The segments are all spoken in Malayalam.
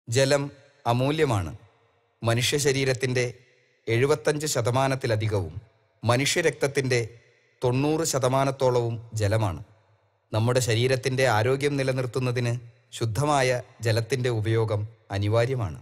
ജലം അമൂല്യമാണ് മനുഷ്യ ശരീരത്തിൻ്റെ എഴുപത്തഞ്ച് ശതമാനത്തിലധികവും മനുഷ്യരക്തത്തിൻ്റെ തൊണ്ണൂറ് ശതമാനത്തോളവും ജലമാണ് നമ്മുടെ ശരീരത്തിൻ്റെ ആരോഗ്യം നിലനിർത്തുന്നതിന് ശുദ്ധമായ ജലത്തിൻ്റെ ഉപയോഗം അനിവാര്യമാണ്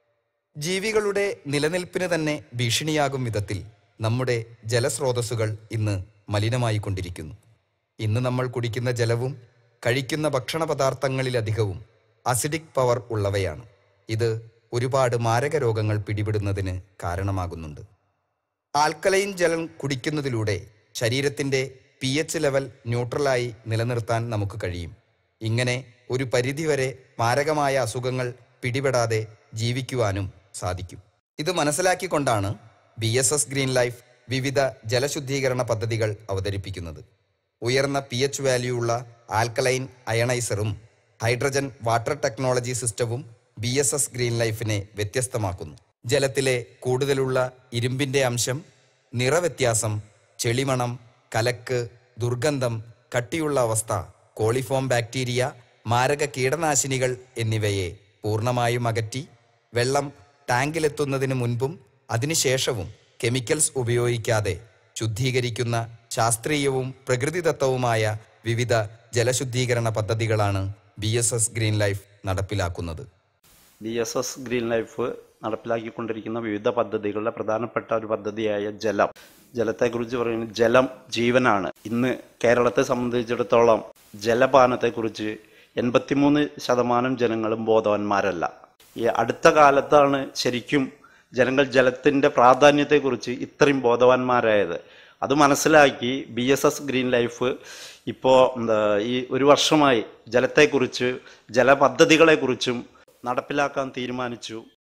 ജീവികളുടെ നിലനിൽപ്പിന് തന്നെ ഭീഷണിയാകും വിധത്തിൽ നമ്മുടെ ജലസ്രോതസ്സുകൾ ഇന്ന് മലിനമായിക്കൊണ്ടിരിക്കുന്നു ഇന്ന് നമ്മൾ കുടിക്കുന്ന ജലവും കഴിക്കുന്ന ഭക്ഷണ പദാർത്ഥങ്ങളിലധികവും അസിഡിക് പവർ ഉള്ളവയാണ് ഇത് ഒരുപാട് മാരക രോഗങ്ങൾ പിടിപെടുന്നതിന് കാരണമാകുന്നുണ്ട് ആൽക്കലൈൻ ജലം കുടിക്കുന്നതിലൂടെ ശരീരത്തിൻ്റെ പി എച്ച് ലെവൽ ന്യൂട്രലായി നിലനിർത്താൻ നമുക്ക് കഴിയും ഇങ്ങനെ ഒരു പരിധിവരെ മാരകമായ അസുഖങ്ങൾ പിടിപെടാതെ ജീവിക്കുവാനും സാധിക്കും ഇത് മനസ്സിലാക്കിക്കൊണ്ടാണ് B S S green life വിവിധ ജലശുദ്ധീകരണ പദ്ധതികൾ അവതരിപ്പിക്കുന്നത് ഉയർന്ന പി എച്ച് വാല്യൂ ഉള്ള ആൽക്കലൈൻ അയണൈസറും ഹൈഡ്രജൻ വാട്ടർ ടെക്നോളജി സിസ്റ്റവും ബി എസ് എസ് ഗ്രീൻ ലൈഫിനെ വ്യത്യസ്തമാക്കുന്നു ജലത്തിലെ കൂടുതലുള്ള ഇരുമ്പിന്റെ അംശം നിറവ്യത്യാസം ചെളിമണം കലക്ക് ദുർഗന്ധം കട്ടിയുള്ള അവസ്ഥ കോളിഫോം ബാക്ടീരിയ മാരക കീടനാശിനികൾ എന്നിവയെ പൂർണ്ണമായും അകറ്റി വെള്ളം ടാങ്കിലെത്തുന്നതിന് മുൻപും അതിനുശേഷവും കെമിക്കൽസ് ഉപയോഗിക്കാതെ ശുദ്ധീകരിക്കുന്ന ശാസ്ത്രീയവും പ്രകൃതിദത്തവുമായ വിവിധ ജലശുദ്ധീകരണ പദ്ധതികളാണ് B S S green life നടപ്പിലാക്കുന്നത് B S S green life നടപ്പിലാക്കിക്കൊണ്ടിരിക്കുന്ന വിവിധ പദ്ധതികളുടെ പ്രധാനപ്പെട്ട ഒരു പദ്ധതിയായ ജലം ജലത്തെക്കുറിച്ച് പറയുന്നത് ജലം ജീവനാണ് ഇന്ന് കേരളത്തെ സംബന്ധിച്ചിടത്തോളം ജലപാനത്തെക്കുറിച്ച് എൺപത്തിമൂന്ന് ശതമാനം ജനങ്ങളും ബോധവാന്മാരല്ല ഈ അടുത്ത കാലത്താണ് ശരിക്കും ജനങ്ങൾ ജലത്തിൻ്റെ പ്രാധാന്യത്തെക്കുറിച്ച് ഇത്രയും ബോധവാന്മാരായത് അത് മനസ്സിലാക്കി B S S green life ഇപ്പോൾ എന്താ ഈ ഒരു വർഷമായി ജലത്തെക്കുറിച്ച് ജലപദ്ധതികളെക്കുറിച്ചും നടപ്പിലാക്കാൻ തീരുമാനിച്ചു